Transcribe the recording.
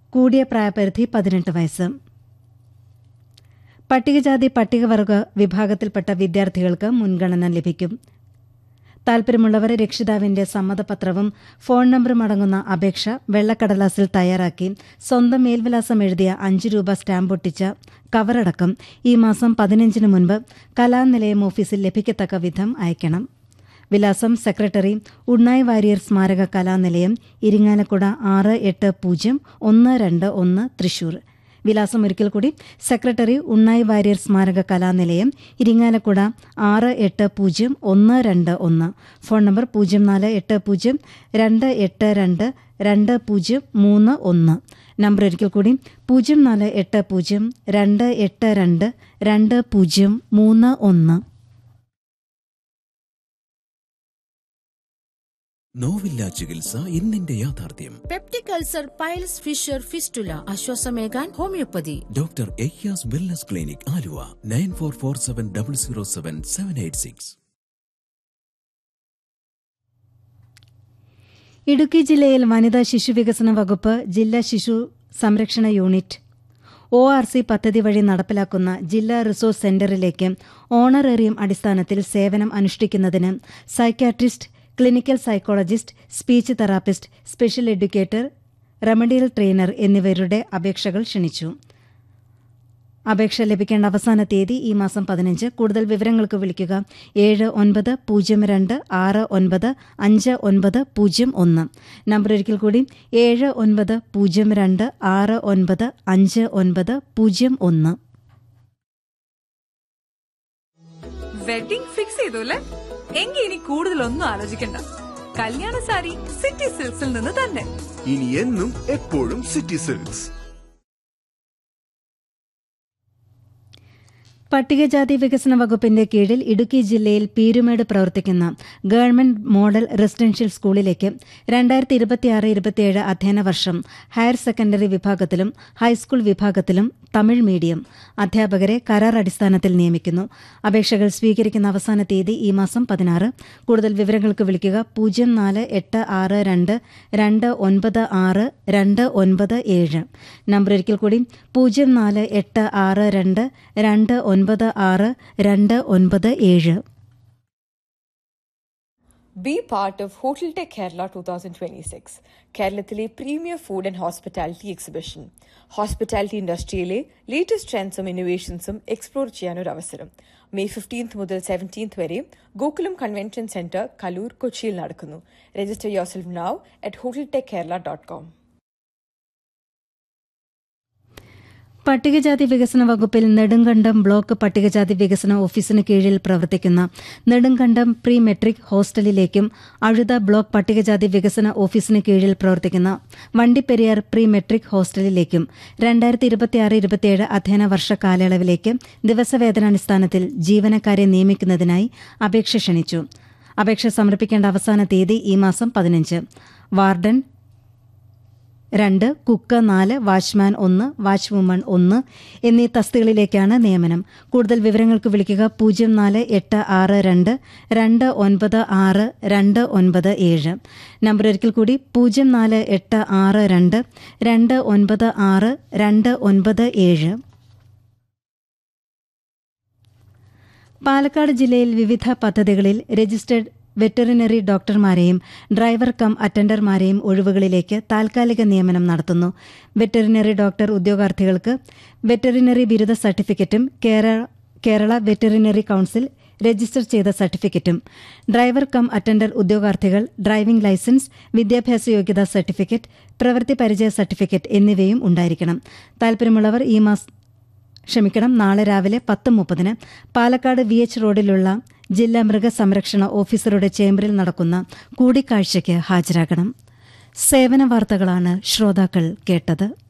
കൂടിയ പ്രായപരിധി പതിനെട്ട് വയസ്സ് പട്ടികജാതി പട്ടികവർഗ വിഭാഗത്തിൽപ്പെട്ട വിദ്യാർത്ഥികൾക്ക് മുൻഗണന ലഭിക്കും താൽപര്യമുള്ളവർ രക്ഷിതാവിന്റെ സമ്മതപത്രവും ഫോൺ നമ്പറും അടങ്ങുന്ന അപേക്ഷ വെള്ളക്കടലാസിൽ തയ്യാറാക്കി സ്വന്തം മേൽവിലാസം എഴുതിയ അഞ്ച് രൂപ സ്റ്റാമ്പ് ഒട്ടിച്ച കവറടക്കം ഈ മാസം പതിനഞ്ചിന് മുൻപ് കലാനിലയം ഓഫീസിൽ ലഭിക്കത്തക്ക വിധം അയക്കണം വിലാസം സെക്രട്ടറി ഉണ്ണായി വാര്യർ സ്മാരക കലാനിലയം ഇരിങ്ങാലക്കുട ആറ് എട്ട് പൂജ്യം ഒന്ന് രണ്ട് ഒന്ന് തൃശൂർ വിലാസം ഒരിക്കൽ കൂടി സെക്രട്ടറി ഉണ്ണായി വാര്യർ സ്മാരക കലാനിലയം ഇരിങ്ങാലക്കുട ആറ് എട്ട് പൂജ്യം ഒന്ന് രണ്ട് ഒന്ന് ഫോൺ നമ്പർ പൂജ്യം നാല് എട്ട് പൂജ്യം രണ്ട് എട്ട് രണ്ട് രണ്ട് പൂജ്യം മൂന്ന് ഒന്ന് നമ്പർ ഒരിക്കൽ കൂടി പൂജ്യം നാല് എട്ട് പൂജ്യം രണ്ട് എട്ട് രണ്ട് രണ്ട് പൂജ്യം മൂന്ന് ഒന്ന് നോവില്ല ചികിത്സ ഇന്നിന്റെ യാഥാർത്ഥ്യം peptic ulcer piles fissure fistula ആശ്വാസമേകാൻ ഹോമിയോപ്പതി ഡോക്ടർ എയ്യാസ് wellness clinic Aluva nine four four seven double zero seven seven eight six Idukki ജില്ലയിൽ വനിതാ ശിശു വികസന വകുപ്പ് ജില്ലാ ശിശു സംരക്ഷണ യൂണിറ്റ് ഒ ആർ സി പദ്ധതി വഴി നടപ്പിലാക്കുന്ന ജില്ലാ റിസോഴ്സ് സെന്ററിലേക്ക് ഓണറേറിയം അടിസ്ഥാനത്തിൽ സേവനം അനുഷ്ഠിക്കുന്നതിന് psychiatrist clinical psychologist speech therapist special educator remedial trainer എന്നിവരുടെ അപേക്ഷകൾ ക്ഷണിച്ചു അപേക്ഷ ലഭിക്കേണ്ട അവസാന തീയതി ഈ മാസം പതിനഞ്ച് കൂടുതൽ വിവരങ്ങൾക്ക് വിളിക്കുക ഏഴ് ഒൻപത് പൂജ്യം രണ്ട് ആറ് ഒൻപത് അഞ്ച് ഒൻപത് പൂജ്യം ഒന്ന് നമ്പർ ഒരിക്കൽ കൂടി ഏഴ് ഒൻപത് പൂജ്യം രണ്ട് ആറ് ഒൻപത് അഞ്ച് ഒൻപത് പൂജ്യം ഒന്ന് വെഡിംഗ് ഫിക്സ് ചെയ്തു അല്ലേ എങ്കിൽ ഇനി കൂടുതലൊന്നും ആലോചിക്കണ്ട കല്യാണ സാരി സിറ്റി സിൽക്സിൽ നിന്ന് തന്നെ ഇനി എന്നും എപ്പോഴും സിറ്റി സിൽക്സ് പട്ടികജാതി വികസന വകുപ്പിന്റെ കീഴിൽ ഇടുക്കി ജില്ലയിൽ പീരുമേട് പ്രവർത്തിക്കുന്ന ഗവൺമെന്റ് മോഡൽ റെസിഡൻഷ്യൽ സ്കൂളിലേക്ക് രണ്ടായിരത്തി ഇരുപത്തിയാറ് ഇരുപത്തിയേഴ് അധ്യയന വർഷം ഹയർ സെക്കൻഡറി വിഭാഗത്തിലും ഹൈസ്കൂൾ വിഭാഗത്തിലും തമിഴ് മീഡിയം അധ്യാപകരെ കരാർ അടിസ്ഥാനത്തിൽ നിയമിക്കുന്നു അപേക്ഷകൾ സ്വീകരിക്കുന്ന അവസാന തീയതി ഈ മാസം പതിനാറ് കൂടുതൽ വിവരങ്ങൾക്ക് വിളിക്കുക പൂജ്യം നാല് എട്ട് ആറ് രണ്ട് രണ്ട് ഒൻപത് ആറ് രണ്ട് ഒൻപത് ഏഴ് നമ്പർ ഒരിക്കൽ കൂടി പൂജ്യം നാല് എട്ട് ആറ് രണ്ട് രണ്ട് ഒൻപത് ആറ് രണ്ട് ഒൻപത് ഏഴ് Be part of Hotel Tech Kerala 2026, കേരളത്തിലെ premier food and hospitality exhibition hospitality ഇൻഡസ്ട്രിയിലെ ലേറ്റസ്റ്റ് ട്രെൻഡ്സും ഇന്നോവേഷൻസും എക്സ്പ്ലോർ ചെയ്യാനൊരു അവസരം മെയ് ഫിഫ്റ്റീൻത്ത് മുതൽ സെവൻറ്റീൻത്ത് വരെ ഗോകുലം കൺവെൻഷൻ സെന്റർ കലൂർ കൊച്ചിയിൽ നടക്കുന്നു register yourself now at hotel tech Kerala dot com പട്ടികജാതി വികസന വകുപ്പിൽ നെടുങ്കണ്ടം ബ്ലോക്ക് പട്ടികജാതി വികസന ഓഫീസിന് കീഴിൽ പ്രവർത്തിക്കുന്ന നെടുങ്കണ്ടം പ്രീ മെട്രിക് ഹോസ്റ്റലിലേക്കും അഴുത ബ്ലോക്ക് പട്ടികജാതി വികസന ഓഫീസിന് കീഴിൽ പ്രവർത്തിക്കുന്ന വണ്ടിപ്പെരിയാർ പ്രീ മെട്രിക് ഹോസ്റ്റലിലേക്കും രണ്ടായിരത്തി ഇരുപത്തിയാറ് ഇരുപത്തിയേഴ് അധ്യയന വർഷ കാലയളവിലേക്ക് ദിവസവേതനാടിസ്ഥാനത്തിൽ ജീവനക്കാരെ നിയമിക്കുന്നതിനായി അപേക്ഷ ക്ഷണിച്ചു അപേക്ഷ സമർപ്പിക്കേണ്ട അവസാന തീയതി ഈ മാസം പതിനഞ്ച് വാർഡൻ രണ്ട് കുക്ക് നാല് വാച്ച്മാൻ ഒന്ന് വാച്ച് വുമൺ ഒന്ന് എന്നീ തസ്തികളിലേക്കാണ് നിയമനം കൂടുതൽ വിവരങ്ങൾക്ക് വിളിക്കുക പൂജ്യം നാല് എട്ട് ആറ് രണ്ട് രണ്ട് ഒൻപത് ആറ് രണ്ട് ഒൻപത് ഏഴ് നമ്പർ ഒരിക്കൽ കൂടി പൂജ്യം നാല് എട്ട് ആറ് രണ്ട് രണ്ട് ഒൻപത് ആറ് രണ്ട് ഒൻപത് ഏഴ് പാലക്കാട് ജില്ലയിൽ വിവിധ പദ്ധതികളിൽ രജിസ്റ്റേർഡ് വെറ്ററിനറി ഡോക്ടർമാരെയും ഡ്രൈവർ കം അറ്റൻഡർമാരെയും ഒഴിവുകളിലേക്ക് താൽക്കാലിക നിയമനം നടത്തുന്നു വെറ്ററിനറി ഡോക്ടർ ഉദ്യോഗാർത്ഥികൾക്ക് വെറ്ററിനറി ബിരുദ സർട്ടിഫിക്കറ്റും Kerala Kerala veterinary council register ചെയ്ത സർട്ടിഫിക്കറ്റും ഡ്രൈവർ കം അറ്റൻഡർ ഉദ്യോഗാർത്ഥികൾ ഡ്രൈവിംഗ് ലൈസൻസ് വിദ്യാഭ്യാസ യോഗ്യതാ സർട്ടിഫിക്കറ്റ് പ്രവൃത്തി പരിചയ സർട്ടിഫിക്കറ്റ് എന്നിവയും ഉണ്ടായിരിക്കണം താൽപര്യമുള്ളവർ ഈ മാസം ക്ഷമിക്കണം നാളെ രാവിലെ പത്ത് മുപ്പതിന് പാലക്കാട് വി എച്ച് റോഡിലുള്ള ജില്ലാ മൃഗസംരക്ഷണ ഓഫീസറുടെ ചേംബറിൽ നടക്കുന്ന കൂടിക്കാഴ്ചയ്ക്ക് ഹാജരാകണം സേവന വാർത്തകളാണ് ശ്രോതാക്കൾ കേട്ടത്